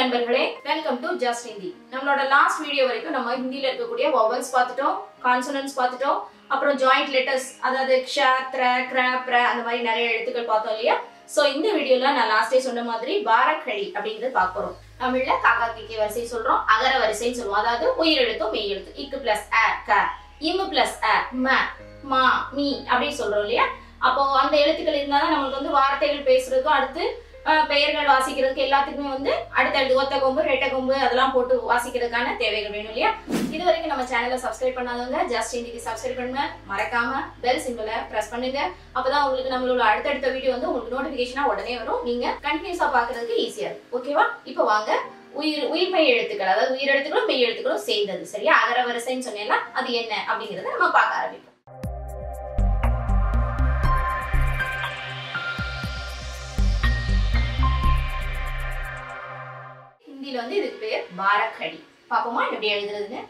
நண்பர்களே welcome to just Hindi நம்மளோட last video வரைக்கும் நம்ம ஹிந்தில இருக்கக்கூடிய வவல்ஸ் பார்த்துட்டோம் கான்சனன்ஸ் பார்த்துட்டோம் அப்புறம் ஜாயிண்ட் லெட்டர்ஸ் அதாவது க்ஷ த்ர க்ர ப்ர அந்த மாதிரி நிறைய எழுத்துக்கள் பார்த்தோம் இல்லையா சோ இந்த வீடியோல நான் லாஸ்டே சொன்ன மாதிரி பாரக்கழி அப்படிங்கறது பார்க்க போறோம் தமிழ்ல காக்கா கிக்கி வரிசை சொல்றோம் அகர வரிசைன்னு சொல்லுவோம் அதாவது உயிரெழுத்தும் மெய் எழுத்து இக்கு பிளஸ் அ க இம்மு பிளஸ் அ ம மா மீ அப்படின்னு சொல்றோம் இல்லையா அப்போ அந்த எழுத்துக்கள் இருந்தாதான் நம்மளுக்கு வந்து வார்த்தைகள் பேசுறதுக்கும் அடுத்து அஹ், பெயர்கள் வாசிக்கிறதுக்கு எல்லாத்துக்குமே வந்து அடுத்தடுத்து ஒத்த கொம்பு ரெட்டை கொம்பு அதெல்லாம் போட்டு வாசிக்கிறதுக்கான தேவைகள் வேணும் இல்லையா இது வரைக்கும் நம்ம சேனலை சப்ஸ்கிரைப் பண்ணாதவங்க ஜஸ்ட் இன்னைக்கு சப்ஸ்கிரைப் பண்ணுங்க மறக்காம பெல் சிம்பிளை பிரஸ் பண்ணுங்க அப்பதான் உங்களுக்கு நம்மளோட அடுத்தடுத்த வீடியோ வந்து உங்களுக்கு நோட்டிபிகேஷனா உடனே வரும் நீங்க கண்டினியூஸா பாக்குறதுக்கு ஈஸியா இருக்கும் ஓகேவா இப்போ வாங்க உயிர் உயிர்மெய் எழுத்துக்கள் அதாவது உயிர் எழுத்துக்களும் மெய் எழுத்துக்களும் சேர்ந்தது சரியா அகர வரிசைன்னு சொன்னேன்னா அது என்ன அப்படிங்கறத நம்ம பார்க்க ஆரம்பிப்போம் ஹிந்தில வந்து இதுக்கு பேர் பாரக்கடி பாப்போமா எப்படி எழுதுறதுன்னு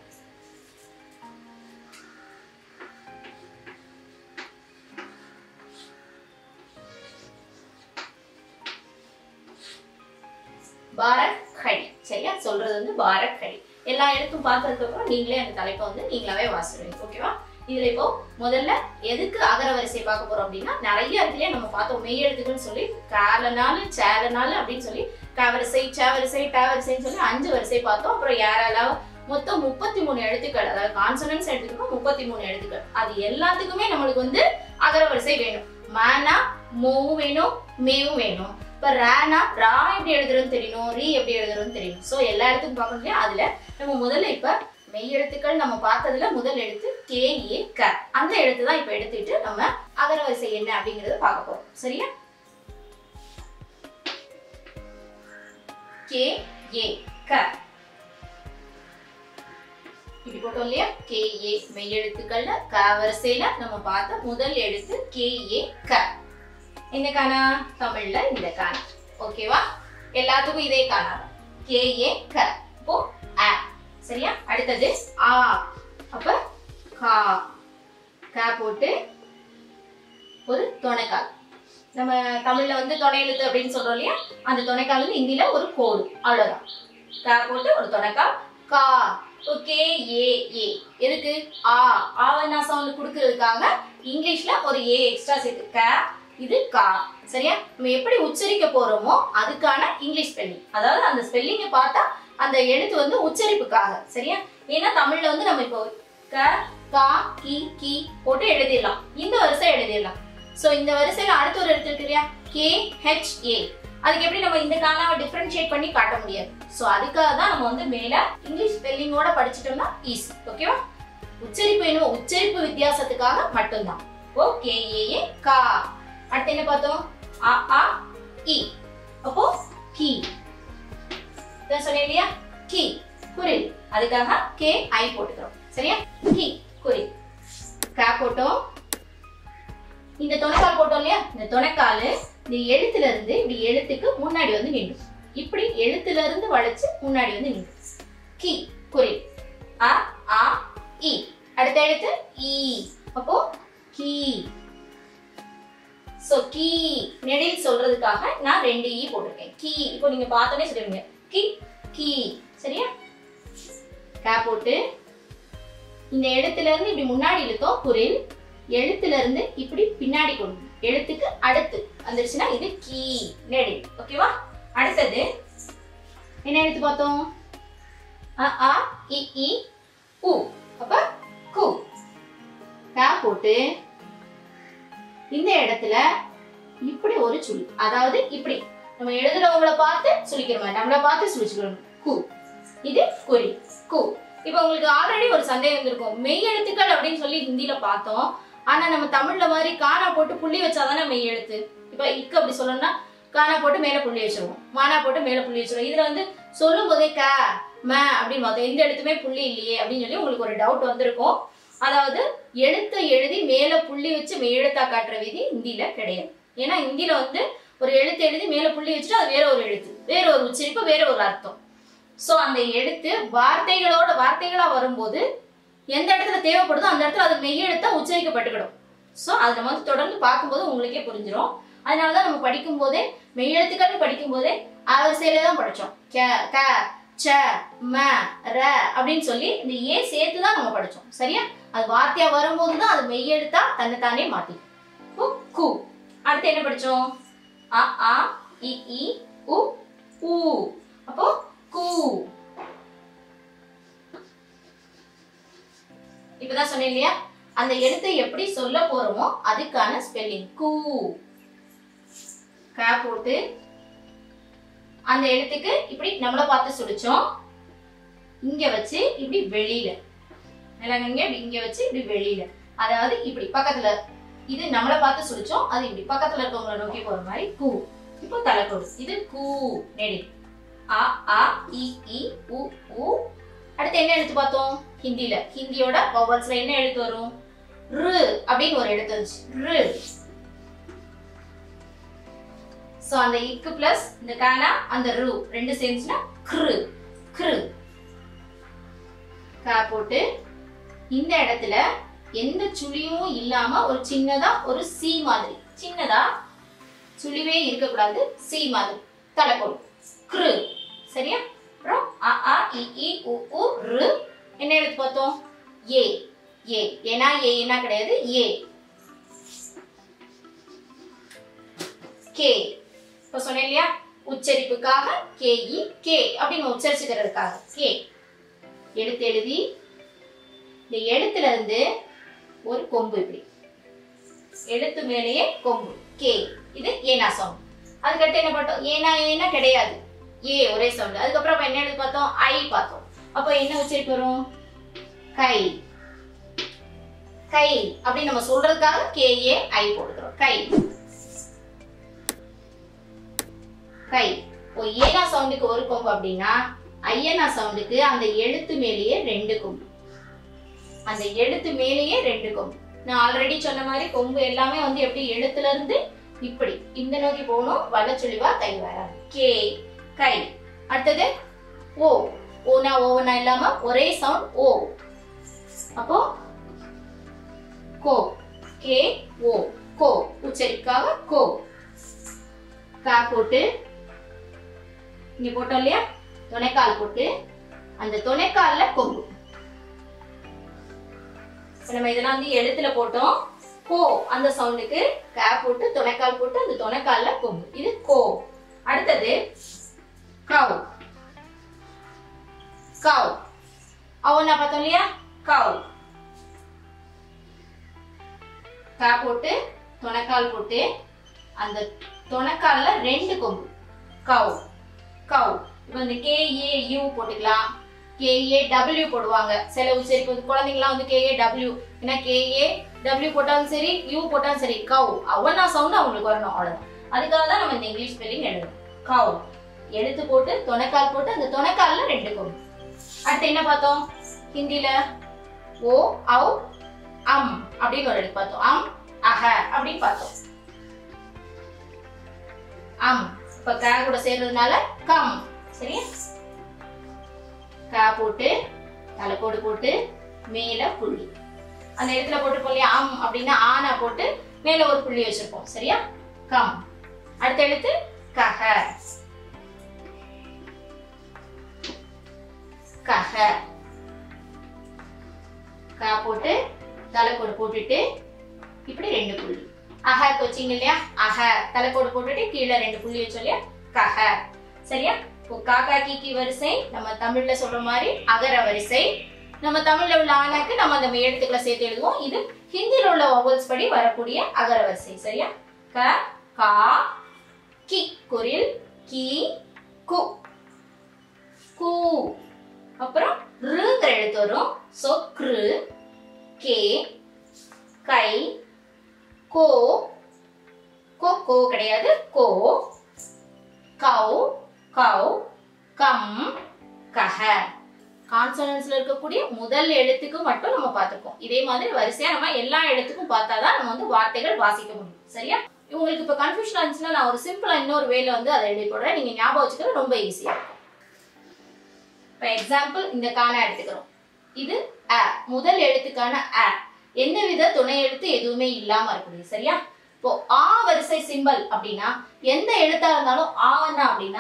பாரக்கடி சரியா சொல்றது வந்து பாரக்கடி எல்லா எழுத்தும் பார்த்ததுக்கு அப்புறம் நீங்களே அந்த தலைப்பை வந்து நீங்களாவே வாசிடுவீங்க ஓகேவா இதுல இப்போ முதல்ல எதுக்கு அகர வரிசை பார்க்க போறோம் அப்படின்னா நிறைய இடத்துலயே நம்ம பார்த்தோம் மெய் எழுத்துக்கள்னு சொல்லி காலனாலு சேலனாலு அப்படின்னு சொல்லி கவரிசை சேவரிசை டவரிசைன்னு சொல்லி அஞ்சு வரிசை பார்த்தோம் அப்புறம் யாரால மொத்தம் முப்பத்தி மூணு எழுத்துக்கள் அதாவது கான்சனன்ஸ் எடுத்துக்கணும் முப்பத்தி மூணு எழுத்துக்கள் அது எல்லாத்துக்குமே நம்மளுக்கு வந்து அகர வரிசை வேணும் மானா மோவும் வேணும் மேவும் வேணும் இப்ப ரேனா ரா எப்படி எழுதுறதுன்னு தெரியணும் ரீ எப்படி எழுதுறதுன்னு தெரியணும் சோ எல்லா இடத்துக்கும் பார்க்கணும் இல்லையா அதுல நம்ம முதல்ல இப்ப மெய் எழுத்துக்கள் நம்ம பார்த்ததுல முதல் எழுத்து கே ஏ க அந்த எழுத்து தான் இப்ப எடுத்துட்டு நம்ம அகர வரிசை என்ன அப்படிங்கறத பார்க்க போறோம் சரியா கே ஏ க இப்படி போட்டோம் இல்லையா கே ஏ மெய் எழுத்துக்கள்ல க வரிசையில நம்ம பார்த்த முதல் எழுத்து கே ஏ க இந்த காணா தமிழ்ல இந்த காணா ஓகேவா எல்லாத்துக்கும் இதே காணா கே ஏ க இப்போ அ சரியா அடுத்தது ஆ அப்ப கா கா போட்டு ஒரு துணைக்கால் நம்ம தமிழ்ல வந்து துணை எழுத்து அப்படின்னு சொல்றோம் இல்லையா அந்த துணைக்கால் வந்து ஹிந்தில ஒரு கோடு அவ்வளவுதான் கா போட்டு ஒரு துணைக்கால் கா ஓகே ஏ ஏ எதுக்கு ஆ ஆவண்ணா சவுண்ட் கொடுக்கறதுக்காக இங்கிலீஷ்ல ஒரு ஏ எக்ஸ்ட்ரா சேர்த்து க இது கா சரியா நம்ம எப்படி உச்சரிக்க போறோமோ அதுக்கான இங்கிலீஷ் ஸ்பெல்லிங் அதாவது அந்த ஸ்பெல்லிங்கை பார்த்தா அந்த எழுத்து வந்து உச்சரிப்புக்காக சரியா ஏன்னா தமிழ்ல வந்து நம்ம இப்போ க கா கி கி போட்டு எழுதிடலாம் இந்த வரிசை எழுதிடலாம் சோ இந்த வரிசையில அடுத்த ஒரு எழுத்து இருக்கு இல்லையா கே ஹெச் ஏ அதுக்கு எப்படி நம்ம இந்த காலாவை டிஃபரன்ஷியேட் பண்ணி காட்ட முடியாது சோ அதுக்காக தான் நம்ம வந்து மேல இங்கிலீஷ் ஸ்பெல்லிங்கோட படிச்சிட்டோம்னா ஈஸி ஓகேவா உச்சரிப்பு வேணும் உச்சரிப்பு வித்தியாசத்துக்காக மட்டும்தான் ஓ கே ஏ ஏ கா அடுத்து என்ன பார்த்தோம் அ ஆ இ அப்போ கி இதான் சொன்னேன் இல்லையா கி குரில் அதுக்காக கே ஐ போட்டுக்கிறோம் சரியா கி குரில் கா போட்டோம் இந்த துணைக்கால் போட்டோம் இல்லையா இந்த துணைக்கால் இந்த எழுத்துல இருந்து இப்படி எழுத்துக்கு முன்னாடி வந்து நின்றும் இப்படி எழுத்துல இருந்து வளைச்சு முன்னாடி வந்து நின்றும் கி குரில் அ ஆ இ அடுத்த எழுத்து இ அப்போ கி சோ கீ நெடில் சொல்றதுக்காக நான் ரெண்டு ஈ போட்டிருக்கேன் கீ இப்போ நீங்க பார்த்தோன்னே சொல்லுவீங்க கி கீ சரியா கா போட்டு இந்த எழுத்துல இருந்து இப்படி முன்னாடி இழுத்தோம் குரில் எழுத்துல இருந்து இப்படி பின்னாடி கொண்டு எழுத்துக்கு அடுத்து வந்துருச்சுன்னா இது கீ நெடில் ஓகேவா அடுத்தது என்ன எழுத்து பார்த்தோம் அ ஆ இ இ உ அப்ப கு கா போட்டு இந்த இடத்துல இப்படி ஒரு சுழி அதாவது இப்படி நம்ம எழுதுறவங்கள பார்த்து சுழிக்கிற மாதிரி நம்மள பார்த்து சுழிச்சுக்கணும் கு இது குறி கு இப்போ உங்களுக்கு ஆல்ரெடி ஒரு சந்தேகம் இருந்திருக்கும் மெய் எழுத்துக்கள் அப்படின்னு சொல்லி ஹிந்தில பார்த்தோம் ஆனா நம்ம தமிழ்ல மாதிரி காணா போட்டு புள்ளி வச்சாதானே மெய் எழுத்து இப்ப இக்கு அப்படி சொல்லணும்னா காணா போட்டு மேல புள்ளி வச்சிருவோம் மானா போட்டு மேல புள்ளி வச்சிருவோம் இதுல வந்து சொல்லும் போதே க ம அப்படின்னு பார்த்தோம் எந்த எழுத்துமே புள்ளி இல்லையே அப்படின்னு சொல்லி உங்களுக்கு ஒரு டவுட் வந்திருக்கும் அதாவது எழுத்தை எழுதி மேல புள்ளி வச்சு மெய் எழுத்தா காட்டுற விதி ஹிந்தில கிடையாது ஏன்னா ஹிந்தில வந்து ஒரு எழுத்து எழுதி மேல புள்ளி வச்சுட்டு அது வேற ஒரு எழுத்து வேற ஒரு உச்சரிப்பு வேற ஒரு அர்த்தம் சோ அந்த எழுத்து வார்த்தைகளோட வார்த்தைகளா வரும்போது எந்த இடத்துல தேவைப்படுதோ அந்த இடத்துல அது மெய் எழுத்தா உச்சரிக்கப்பட்டுக்கிடும் சோ அதை நம்ம வந்து தொடர்ந்து பார்க்கும்போது உங்களுக்கே புரிஞ்சிடும் அதனாலதான் நம்ம படிக்கும் போதே மெய் எழுத்துக்கள் படிக்கும் போதே ஆ வரிசையில தான் படிச்சோம் க க ச ம ர அப்படின்னு சொல்லி இந்த ஏ சேர்த்து தான் நம்ம படிச்சோம் சரியா அது வார்த்தையா வரும்போது தான் அது மெய்யெழுத்தா தன்னைத்தானே மாத்தி இப்போ கு அடுத்து என்ன படிச்சோம் அ ஆ இ இ உ ஊ அப்போ கு இப்பதான் சொன்னேன் இல்லையா அந்த எழுத்தை எப்படி சொல்ல போறோமோ அதுக்கான ஸ்பெல்லிங் கூ க போட்டு அந்த எழுத்துக்கு இப்படி நம்மள பார்த்து சுடிச்சோம் இங்க வச்சு இப்படி வெளியில நிலங்கங்க இங்க வச்சு இப்படி வெளியில அதாவது இப்படி பக்கத்துல இது நம்மள பார்த்து சுடிச்சோம் அது இப்படி பக்கத்துல இருக்கவங்கள நோக்கி போற மாதிரி கூ இப்போ தலைக்கோடு இது கூ நெடி அ ஆ இ இ உ உ அடுத்து என்ன எழுத்து பார்த்தோம் ஹிந்தில ஹிந்தியோட வவல்ஸ்ல என்ன எழுத்து வரும் ரு அப்படின்னு ஒரு எழுத்து வந்துச்சு ரு சோ அந்த இக்கு பிளஸ் இந்த கானா அந்த ரு ரெண்டு சேர்ந்துச்சுன்னா கிரு கிரு கா போட்டு இந்த இடத்துல எந்த சுழியும் இல்லாம ஒரு சின்னதா ஒரு சி மாதிரி சின்னதா சுழிவே இருக்கக்கூடாது சி மாதிரி தலை போடும் கிரு சரியா அப்புறம் அ ஆ இ இ உ உ ரு என்ன எழுத்து பார்த்தோம் ஏ ஏ ஏனா ஏனா கிடையாது ஏ கே இப்போ சொன்னேன் இல்லையா உச்சரிப்புக்காக கே இ கே அப்படின்னு உச்சரிச்சுக்கிறதுக்காக கே எழுத்து எழுதி இந்த எழுத்துல இருந்து ஒரு கொம்பு இப்படி எழுத்து மேலேயே கொம்பு கே இது ஏனா சவுண்ட் அதுக்கடுத்து என்ன பார்த்தோம் ஏனா ஏனா கிடையாது ஏ ஒரே சவுண்ட் அதுக்கப்புறம் அப்ப என்ன எழுத்து பார்த்தோம் ஐ பார்த்தோம் அப்போ என்ன உச்சரிப்பு வரும் கை கை அப்படின்னு நம்ம சொல்றதுக்காக கே ஏ ஐ போட்டுக்கிறோம் கை கை இப்போ ஏனா சவுண்டுக்கு ஒரு கொம்பு அப்படின்னா ஐயனா சவுண்டுக்கு அந்த எழுத்து மேலேயே ரெண்டு கொம்பு அந்த எழுத்து மேலேயே ரெண்டு கொம்பு நான் ஆல்ரெடி சொன்ன மாதிரி கொம்பு எல்லாமே வந்து எப்படி எழுத்துல இருந்து இப்படி இந்த நோக்கி போகணும் வளச்சொலிவா கை வராது கே கை அடுத்தது ஓ ஓனா ஓவனா இல்லாம ஒரே சவுண்ட் ஓ அப்போ கோ கே ஓ கோ உச்சரிக்காக கோ கா போட்டு இங்க போட்டோம் இல்லையா துணைக்கால் போட்டு அந்த துணைக்கால்ல கொம்பு இப்ப நம்ம இதெல்லாம் வந்து எழுத்துல போட்டோம் கோ அந்த சவுண்டுக்கு கா போட்டு துணைக்கால் போட்டு அந்த துணைக்கால்ல கொம்பு இது கோ அடுத்தது கவ் கவ் அவனா பார்த்தோம் இல்லையா கவ் கா போட்டு துணைக்கால் போட்டு அந்த துணைக்கால்ல ரெண்டு கொம்பு கவ் கவ் இப்போ இந்த கே ஏ யூ போட்டுக்கலாம் கே ஏ டபிள்யூ போடுவாங்க சில உச்சரிப்பு வந்து குழந்தைங்கலாம் வந்து கே ஏ டபிள்யூ ஏன்னா கே ஏ டபிள்யூ போட்டாலும் சரி யூ போட்டாலும் சரி கவ் அவனா சவுண்ட் அவங்களுக்கு வரணும் அவ்வளவுதான் அதுக்காக தான் நம்ம இந்த இங்கிலீஷ் ஸ்பெல்லிங் எழுதணும் கவ் எழுத்து போட்டு துணைக்கால் போட்டு அந்த துணைக்கால்ல ரெண்டு கொம்பு அடுத்து என்ன பார்த்தோம் ஹிந்தில ஓ அவ் அம் அப்படின்னு ஒரு எழுத்து பார்த்தோம் அம் அஹ அப்படின்னு பார்த்தோம் அம் இப்ப க கூட சேர்றதுனால கம் சரியா கா போட்டு தலைக்கோடு போட்டு மேல புள்ளி அந்த இடத்துல போட்டு இல்லையா அம் அப்படின்னா ஆனா போட்டு மேல ஒரு புள்ளி வச்சிருப்போம் சரியா கம் அடுத்த எழுத்து கஹ கஹ கா போட்டு தலைக்கோடு போட்டுட்டு இப்படி ரெண்டு புள்ளி அஹ வச்சீங்க இல்லையா அஹ தலைக்கோடு போட்டுட்டு கீழே ரெண்டு புள்ளி வச்சோம் இல்லையா கஹ சரியா இப்போ காக்கா கீக்கி வரிசை நம்ம தமிழ்ல சொல்ற மாதிரி அகர வரிசை நம்ம தமிழ்ல உள்ள ஆனாக்கு நம்ம அந்த எழுத்துக்களை சேர்த்து எழுதுவோம் இது ஹிந்தில உள்ள வவல்ஸ் படி வரக்கூடிய அகர வரிசை சரியா க கா கி குரில் கி கு கு அப்புறம் ருங்கிற எழுத்து வரும் சோ கிரு கே கை கோ கோ கோ கிடையாது கோ கவ் கவ் கம் கஹ கான்சனன்ஸ்ல இருக்கக்கூடிய முதல் எழுத்துக்கு மட்டும் நம்ம பார்த்துருக்கோம் இதே மாதிரி வரிசையா நம்ம எல்லா எழுத்துக்கும் பார்த்தாதான் நம்ம வந்து வார்த்தைகள் வாசிக்க முடியும் சரியா உங்களுக்கு இப்ப கன்ஃபியூஷன் இருந்துச்சுன்னா நான் ஒரு சிம்பிளா இன்னொரு வேல வந்து அதை எழுதி போடுறேன் நீங்க ஞாபகம் வச்சுக்கிறது ரொம்ப ஈஸியா இருக்கும் இப்ப எக்ஸாம்பிள் இந்த காண எடுத்துக்கிறோம் இது அ முதல் எழுத்துக்கான அ எந்தவித துணை எழுத்து எதுவுமே இல்லாம இருக்குது சரியா இப்போ ஆ வரிசை சிம்பல் அப்படின்னா எந்த எழுத்தா இருந்தாலும் ஆவன்னா அப்படின்னா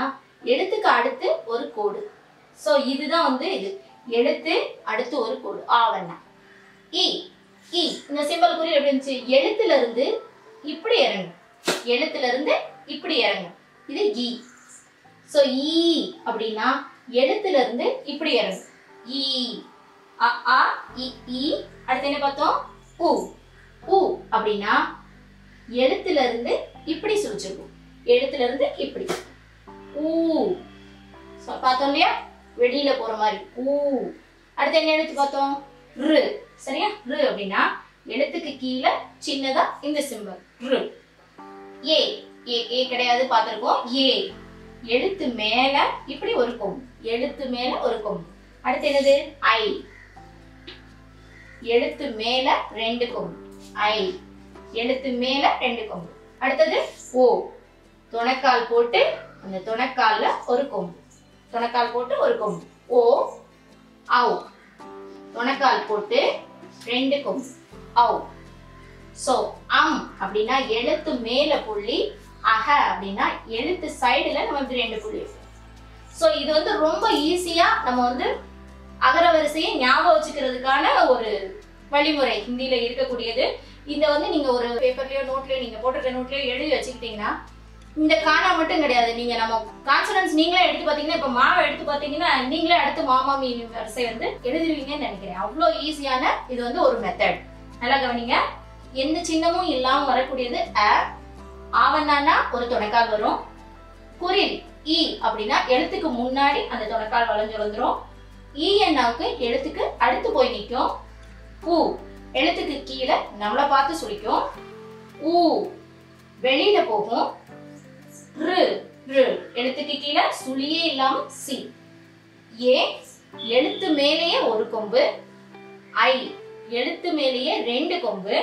எழுத்துக்கு அடுத்து ஒரு கோடு ஸோ இதுதான் வந்து இது எழுத்து அடுத்து ஒரு கோடு ஆவண்ணா இ இ இந்த சிம்பல் குறி எப்படி இருந்துச்சு எழுத்துல இருந்து இப்படி இறங்கும் எழுத்துல இருந்து இப்படி இறங்கும் இது இ ஸோ ஈ அப்படின்னா எழுத்துல இருந்து இப்படி இறங்கும் ஈ அ ஆ இ ஈ அடுத்து என்ன பார்த்தோம் உ உ அப்படின்னா எழுத்துல இருந்து இப்படி சுழிச்சிருக்கும் எழுத்துல இருந்து இப்படி ஊ So, பார்த்தோம் இல்லையா வெளியில போற மாதிரி ஊ அடுத்து என்ன எழுத்து பார்த்தோம் ரு சரியா ரு அப்படின்னா எழுத்துக்கு கீழே சின்னதா இந்த சிம்பல் ரு ஏ ஏ ஏ கிடையாது பார்த்திருக்கோம் ஏ எழுத்து மேல இப்படி ஒரு கொம்பு எழுத்து மேல ஒரு கொம்பு அடுத்து என்னது ஐ எழுத்து மேல ரெண்டு கொம்பு ஐ எழுத்து மேல ரெண்டு கொம்பு அடுத்தது ஓ துணைக்கால் போட்டு அந்த துணைக்கால்ல ஒரு கொம்பு துணைக்கால் போட்டு ஒரு கொம்பு ஓ ஆவ் துணைக்கால் போட்டு ரெண்டு கொம்பு ஆவ் சோ அம் அப்படின்னா எழுத்து மேல புள்ளி அக அப்படின்னா எழுத்து சைடுல நம்ம இப்படி ரெண்டு புள்ளி சோ இது வந்து ரொம்ப ஈஸியா நம்ம வந்து அகர வரிசையை ஞாபகம் வச்சுக்கிறதுக்கான ஒரு வழிமுறை ஹிந்தியில இருக்கக்கூடியது இந்த வந்து நீங்க ஒரு பேப்பர்லயோ நோட்லயோ நீங்க போட்டிருக்க நோட்லயோ எழுதி வச்சுக்கிட்டீங்கன்னா இந்த காணா மட்டும் கிடையாது நீங்க நம்ம கான்சனன்ஸ் நீங்களே எடுத்து பாத்தீங்கன்னா இப்ப மாவை எடுத்து பாத்தீங்கன்னா நீங்களே அடுத்து மாமா மீன் வரிசை வந்து எழுதுவீங்கன்னு நினைக்கிறேன் அவ்வளோ ஈஸியான இது வந்து ஒரு மெத்தட் நல்லா கவனிங்க எந்த சின்னமும் இல்லாம வரக்கூடியது அ ஆவண்ணானா ஒரு துணைக்கால் வரும் குரில் இ அப்படின்னா எழுத்துக்கு முன்னாடி அந்த துணைக்கால் வளைஞ்சு வந்துரும் ஈ என்னாவுக்கு எழுத்துக்கு அடுத்து போய் நிற்கும் ஊ எழுத்துக்கு கீழே நம்மளை பார்த்து சுழிக்கும் ஊ வெளியில போகும் ரு ரு எழுத்துக்கு கீழே சுழியே இல்லாம சி ஏ எழுத்து மேலேயே ஒரு கொம்பு ஐ எழுத்து மேலேயே ரெண்டு கொம்பு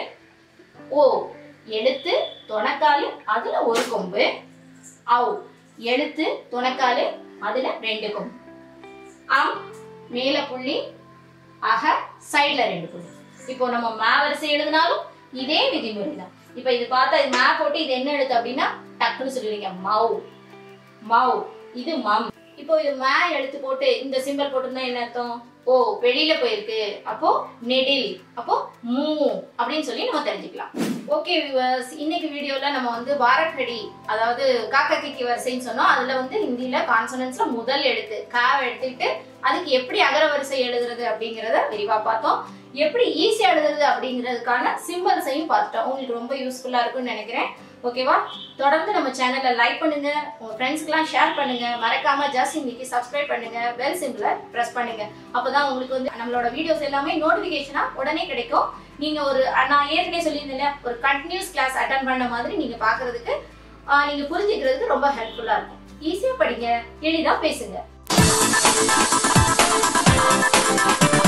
ஓ எழுத்து துணக்காலு அதுல ஒரு கொம்பு அவ் எழுத்து துணக்காலு அதுல ரெண்டு கொம்பு அம் மேல புள்ளி அக சைடுல ரெண்டு புள்ளி இப்போ நம்ம மே வரிசை எழுதினாலும் இதே விதிமுறை தான் இப்போ இது பார்த்தா இது மே போட்டு இது என்ன எழுத்து அப்படின்னா டக்குன்னு சொல்லுவீங்க மவ் மவ் இது மம் இப்போ இது மே எழுத்து போட்டு இந்த சிம்பல் போட்டிருந்தா என்ன அர்த்தம் ஓ வெளியில போயிருக்கு அப்போ நெடில் அப்போ மூ அப்படின்னு சொல்லி நம்ம தெரிஞ்சுக்கலாம் ஓகே வியூவர்ஸ் இன்னைக்கு வீடியோல நம்ம வந்து பாரக்கடி அதாவது காக்கா கிக்கி வரிசைன்னு சொன்னோம் அதுல வந்து ஹிந்தியில கான்சனன்ஸ்ல முதல் எழுத்து காவை எடுத்துக்கிட்டு அதுக்கு எப்படி அகர வரிசை எழுதுறது அப்படிங்கறத விரிவா பார்த்தோம் எப்படி ஈஸியா எழுதுறது அப்படிங்கிறதுக்கான சிம்பிள்ஸையும் பார்த்துட்டோம் உங்களுக்கு ரொம்ப யூஸ்ஃபுல்லா இருக்கும்னு நினைக்கிறேன் ஓகேவா தொடர்ந்து நம்ம சேனலை லைக் பண்ணுங்க உங்க ஃப்ரெண்ட்ஸ்க்குலாம் ஷேர் பண்ணுங்க மறக்காம ஜஸ்ட் இன்னைக்கு சப்ஸ்கிரைப் பண்ணுங்க பெல் சிம்பிளை பிரஸ் பண்ணுங்க அப்பதான் உங்களுக்கு வந்து நம்மளோட வீடியோஸ் எல்லாமே நோட்டிபிகேஷனா உடனே கிடைக்கும் நீங்க ஒரு நான் ஏற்கனவே சொல்லியிருந்தேன் இல்லையா, ஒரு கண்டினியூஸ் கிளாஸ் அட்டன் பண்ண மாதிரி நீங்க பாக்குறதுக்கு ஆஹ், நீங்க புரிஞ்சுக்கிறதுக்கு ரொம்ப ஹெல்ப்ஃபுல்லா இருக்கும் ஈஸியா படிங்க எளிதா பேசுங்க